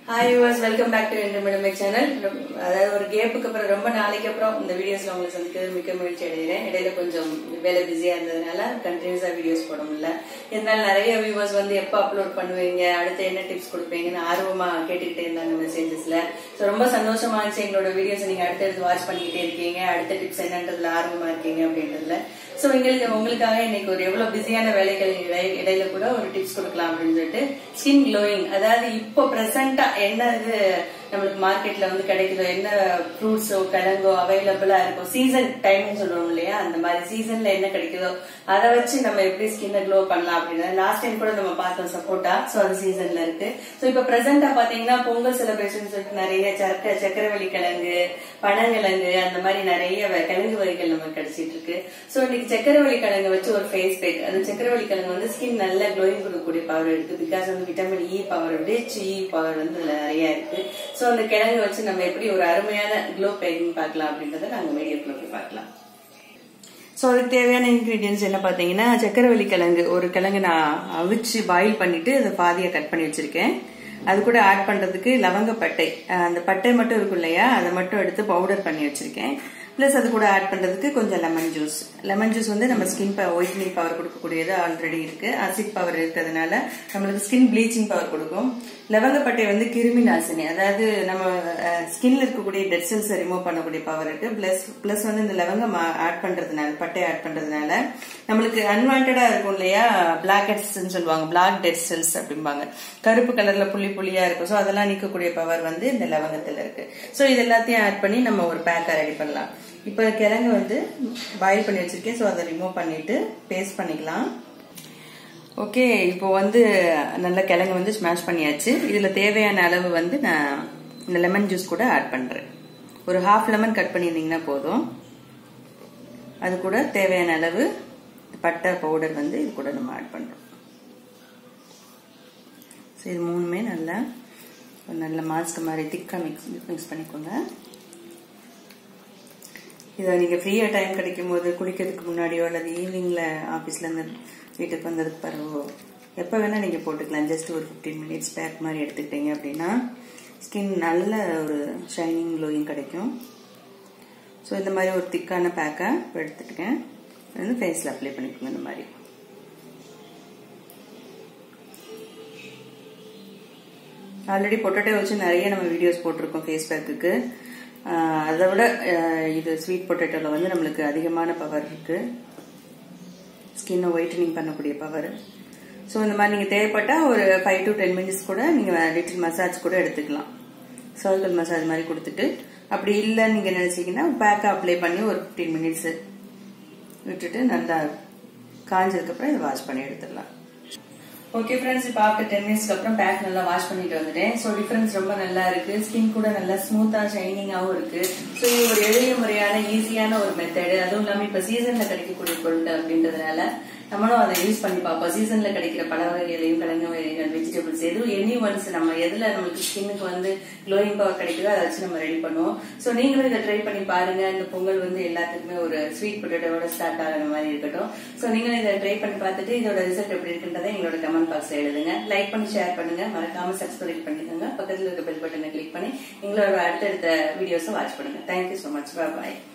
hi yours welcome back to entertainment channel அதாவது ஒரு கேப்புக்கு அப்புறம் ரொம்ப நாளைக்கு அப்புறம் இந்த வீடியோஸ்ல உங்களுக்கு சந்திக்கிறது மிக்க மகிழ்ச்சி அடைகிறேன் இடையில கொஞ்சம் வேலை பிஸியா இருந்ததுனால கண்டினியூஸா வீடியோஸ் போட முடியல இருந்தாலும் நிறைய வியூவர்ஸ் வந்து எப்போ அப்லோட் பண்ணுவீங்க அடுத்து என்ன டிப்ஸ் கொடுப்பீங்கன்னு ஆர்வமா கேட்டுக்கிட்டே இருந்தாங்க மெசேஜஸ்ல ஸோ ரொம்ப சந்தோஷமா இருந்துச்சு எங்களோட வீடியோஸ் நீங்க அடுத்தடுத்து வாட்ச் பண்ணிக்கிட்டே இருக்கீங்க அடுத்த டிப்ஸ் என்னன்றதுல ஆர்வமா இருக்கீங்க அப்படின்றதுல ஸோ எங்களுக்கு உங்களுக்காக இன்னைக்கு ஒரு எவ்வளவு பிஸியான வேலைகள் இடை- இடையில கூட ஒரு டிப்ஸ் கொடுக்கலாம் அப்படின்னு சொல்லிட்டு ஸ்கின் க்ளோயிங் அதாவது இப்போ பிரசண்டா என்ன இது நம்மளுக்கு மார்க்கெட்ல வந்து கிடைக்குதோ என்ன ஃப்ரூட்ஸோ கிழங்கோ அவைலபிளா இருக்கும் சீசன் டைம்னு சொல்லுவோம் இல்லையா அந்த மாதிரி சீசன்ல என்ன கிடைக்குதோ அதை வச்சு நம்ம எப்படி ஸ்கின்னை க்ளோ பண்ணலாம் அப்படின்னு லாஸ்ட் டைம் கூட நம்ம பார்த்தோம் சப்போட்டா ஸோ அது சீசன்ல இருக்கு ஸோ இப்போ பிரசண்டா பாத்தீங்கன்னா பொங்கல் செலிப்ரேஷன் சொல்லிட்டு நிறைய சர்க்க சக்கரவள்ளி கிழங்கு பனங்கிழங்கு அந்த மாதிரி நிறைய வ- கிழங்கு வகைகள் நமக்கு கிடைச்சிட்டு இருக்கு ஸோ இன்னைக்கு சக்கரவள்ளி கிழங்கு வச்சு ஒரு ஃபேஸ் பேக் அந்த சக்கரவள்ளி கிழங்கு வந்து ஸ்கின் நல்ல க்ளோயிங் கொடுக்கக்கூடிய பவர் இருக்கு பிகாஸ் வந்து vitamin E power rich E power வந்து இதுல நிறைய இருக்கு ஸோ அந்த கிழங்கு வச்சு நம்ம எப்படி ஒரு அருமையான க்ளோ பேக்கிங் பார்க்கலாம் அப்படின்றத நாங்க வீடியோக்குள்ள போய் பார்க்கலாம் ஸோ அதுக்கு தேவையான இன்கிரீடியன்ஸ் என்ன பார்த்தீங்கன்னா சக்கரவள்ளி கிழங்கு ஒரு கிழங்கு நான் அவிச்சு பாயில் பண்ணிட்டு அதை பாதியை கட் பண்ணி வச்சிருக்கேன் அது கூட ஆட் பண்றதுக்கு லவங்கப்பட்டை அஹ் அந்த பட்டை மட்டும் இருக்கும் இல்லையா அதை மட்டும் எடுத்து பவுடர் பண்ணி வச்சிருக்கேன் ப்ளஸ் அது கூட ஆட் பண்றதுக்கு கொஞ்சம் லெமன் ஜூஸ் லெமன் ஜூஸ் வந்து நம்ம ஸ்கின் ஒயிட்னிங் பவர் கொடுக்கக்கூடியது ஆல்ரெடி இருக்கு அசிட் பவர் இருக்கிறதுனால நம்மளுக்கு ஸ்கின் ப்ளீச்சிங் பவர் கொடுக்கும் லவங்கப்பட்டை வந்து கிருமி நாசினி அதாவது நம்ம ஸ்கின்ல இருக்கக்கூடிய டெட் செல்ஸை ரிமூவ் பண்ணக்கூடிய பவர் இருக்கு பிளஸ் பிளஸ் வந்து இந்த லவங்கம் ஆட் பண்றதுனால பட்டை ஆட் பண்றதுனால நம்மளுக்கு அன்வான்டா இருக்கும் இல்லையா பிளாக் ஹெட்ஸ் சொல்லுவாங்க பிளாக் டெட் செல்ஸ் அப்படிம்பாங்க கருப்பு கலர்ல புள்ளி புள்ளியா இருக்கும் ஸோ அதெல்லாம் நீக்கக்கூடிய பவர் வந்து இந்த லவங்கத்துல இருக்கு ஸோ இது எல்லாத்தையும் ஆட் பண்ணி நம்ம ஒரு பேக்கை ரெடி பண்ணலாம் இப்போ கிழங்கு வந்து பாயில் பண்ணி வச்சிருக்கேன் ஸோ அதை ரிமூவ் பண்ணிட்டு பேஸ்ட் பண்ணிக்கலாம் ஓகே இப்போ வந்து நல்ல கிழங்கு வந்து ஸ்மாஷ் பண்ணியாச்சு இதுல தேவையான அளவு வந்து நான் இந்த லெமன் ஜூஸ் கூட ஆட் பண்றேன் ஒரு ஹாஃப் லெமன் கட் பண்ணியிருந்தீங்கன்னா போதும் அது கூட தேவையான அளவு பட்டை பவுடர் வந்து இது கூட நம்ம ஆட் பண்றோம் ஸோ இது மூணுமே நல்லா ஒரு நல்ல மாஸ்க் மாதிரி திக்காக மிக்ஸ் மிக்ஸ் பண்ணிக்கோங்க இதை நீங்கள் ஃப்ரீயாக டைம் கிடைக்கும் போது குளிக்கிறதுக்கு முன்னாடியோ அல்லது ஈவினிங்கில் ஆஃபீஸ்லேருந்து வீட்டுக்கு வந்ததுக்கு பிறகு எப்போ வேணால் நீங்கள் போட்டுக்கலாம் ஜஸ்ட் ஒரு ஃபிஃப்டீன் மினிட்ஸ் பேக் மாதிரி எடுத்துக்கிட்டீங்க அப்படின்னா ஸ்கின் நல்ல ஒரு ஷைனிங் க்ளோயிங் கிடைக்கும் ஸோ இந்த மாதிரி ஒரு திக்கான பேக்கை எடுத்துட்டுக்கேன் இது வந்து ஃபேஸில் அப்ளை பண்ணிக்கோங்க இந்த மாதிரி ஆல்ரெடி பொட்டேட்டோ வச்சு நிறைய நம்ம வீடியோஸ் போட்டிருக்கோம் ஃபேஸ் பேக்குக்கு அதை விட அஹ், இது ஸ்வீட் பொட்டேட்டோவில் வந்து நம்மளுக்கு அதிகமான பவர் இருக்கு ஸ்கின்னை ஒயிட்டனிங் பண்ணக்கூடிய பவர் ஸோ இந்த மாதிரி நீங்கள் தேவைப்பட்டால் ஒரு ஃபைவ் டு டென் மினிட்ஸ் கூட நீங்கள் லிட்டில் மசாஜ் கூட எடுத்துக்கலாம் சர்க்கிள் மசாஜ் மாதிரி கொடுத்துட்டு அப்படி இல்லைன்னு நீங்கள் நினச்சிங்கன்னா பேக்கை அப்ளை பண்ணி ஒரு ஃபிஃப்டீன் மினிட்ஸு விட்டுட்டு நல்லா காஞ்சதுக்கப்புறம் இதை வாஷ் பண்ணி எடுத்துடலாம் ஓகே ஃப்ரெண்ட்ஸ் இப்போ ஆஃப்டர் டென் மினிட்ஸ்க்கு அப்புறம் பேக் நல்லா வாஷ் பண்ணிட்டு வந்துட்டேன் ஸோ டிஃபரன்ஸ் ரொம்ப நல்லா இருக்கு ஸ்கின் கூட நல்லா ஸ்மூத்தா ஷைனிங்காகவும் இருக்கு ஸோ இது ஒரு எளிய முறையான ஈஸியான ஒரு மெத்தடு அதுவும் இல்லாமல் இப்போ சீசன்ல கிடைக்கக்கூடிய பொருள் அப்படின்றதுனால நம்மளும் அதை யூஸ் பண்ணி பார்ப்போம் சீசன்ல கிடைக்கிற பல வகைகளையும் கிழங்கு வகைகள் வெஜிடபிள்ஸ் எதுவும் எனி ஒன்ஸ் நம்ம எதுல நம்மளுக்கு ஸ்கின்னுக்கு வந்து க்ளோயிங் பவர் கிடைக்குதோ அதை வச்சு நம்ம ரெடி பண்ணுவோம் ஸோ நீங்களும் இதை ட்ரை பண்ணி பாருங்க இந்த பொங்கல் வந்து எல்லாத்துக்குமே ஒரு ஸ்வீட் பொட்டேட்டோட ஸ்டார்ட் ஆகிற மாதிரி இருக்கட்டும் ஸோ நீங்களும் இதை ட்ரை பண்ணி பார்த்துட்டு இதோட ரிசல்ட் எப்படி இருக்குன்றதை எங்களோட கமெண்ட் பாக்ஸ்ல எழுதுங்க லைக் பண்ணி ஷேர் பண்ணுங்க மறக்காம சப்ஸ்கிரைப் பண்ணிக்கோங்க பக்கத்துல இருக்க பெல் பட்டனை கிளிக் பண்ணி எங்களோட அடுத்தடுத்த வீடியோஸை வாட்ச் பண்ணுங்க தேங்க்யூ ஸோ மச் பாய்